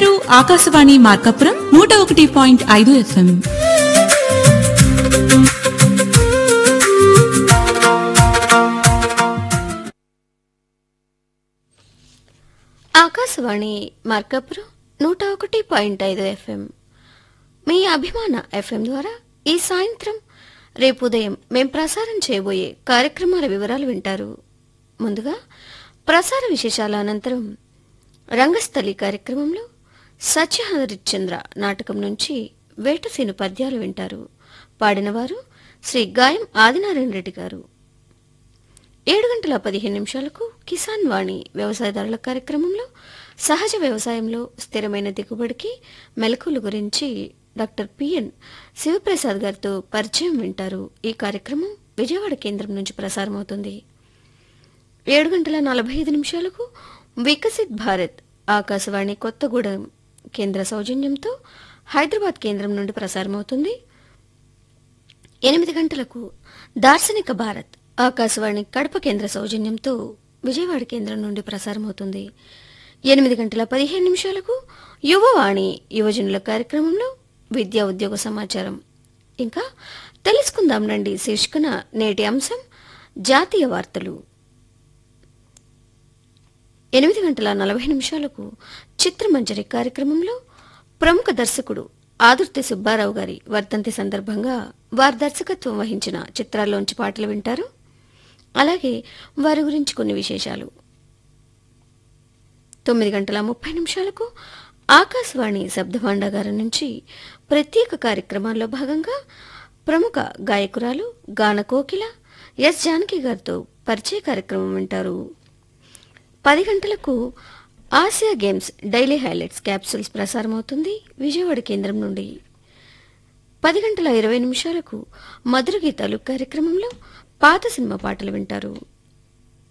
వింటున్నారు ఆకాశవాణి మార్కాపురం నూట ఒకటి పాయింట్ ఐదు ఎఫ్ఎం ఆకాశవాణి మార్కాపురం నూట ఒకటి పాయింట్ ఐదు ఎఫ్ఎం మీ అభిమాన ఎఫ్ఎం ద్వారా ఈ సాయంత్రం రేపు ఉదయం మేం ప్రసారం చేయబోయే కార్యక్రమాల వివరాలు వింటారు ముందుగా ప్రసార విశేషాల అనంతరం రంగస్థలి కార్యక్రమంలో సత్యహరిశ్చంద్ర నాటకం నుంచి వేటసీను పద్యాలు వింటారు పాడినవారు శ్రీ గాయం ఆదినారాయణ రెడ్డి గారు ఏడు గంటల పదిహేను నిమిషాలకు కిసాన్ వాణి వ్యవసాయదారుల కార్యక్రమంలో సహజ వ్యవసాయంలో స్థిరమైన దిగుబడికి మెలకువల గురించి డాక్టర్ పిఎన్ శివప్రసాద్ గారితో పరిచయం వింటారు ఈ కార్యక్రమం విజయవాడ కేంద్రం నుంచి ప్రసారమవుతుంది ఏడు గంటల నలభై ఐదు నిమిషాలకు వికసిత్ భారత్ ఆకాశవాణి కొత్తగూడెం కేంద్ర సౌజన్యంతో హైదరాబాద్ కేంద్రం నుండి ప్రసారమవుతుంది ఎనిమిది గంటలకు దార్శనిక భారత్ ఆకాశవాణి కడప కేంద్ర సౌజన్యంతో విజయవాడ కేంద్రం నుండి ప్రసారమవుతుంది ఎనిమిది గంటల పదిహేను నిమిషాలకు యువవాణి యువజనుల కార్యక్రమంలో విద్యా ఉద్యోగ సమాచారం ఇంకా తెలుసుకుందాం రండి శీర్షికన నేటి అంశం జాతీయ వార్తలు ఎనిమిది గంటల నలభై నిమిషాలకు చిత్రమంజరి కార్యక్రమంలో ప్రముఖ దర్శకుడు ఆదుర్తి సుబ్బారావు గారి వర్ధంతి సందర్భంగా వారి దర్శకత్వం వహించిన చిత్రాల్లోంచి పాటలు వింటారు అలాగే వారి గురించి కొన్ని విశేషాలు తొమ్మిది గంటల ముప్పై నిమిషాలకు ఆకాశవాణి శబ్దభాండాగారం నుంచి ప్రత్యేక కార్యక్రమాల్లో భాగంగా ప్రముఖ గాయకురాలు గాన కోకిల ఎస్ జానకి గారితో పరిచయ కార్యక్రమం వింటారు పది గంటలకు Asia games daily highlights capsules ప్రసారమవుతుంది విజయవాడ కేంద్రం నుండి పది గంటల ఇరవై నిమిషాలకు మధుర గీతాలు కార్యక్రమంలో పాత సినిమా పాటలు వింటారు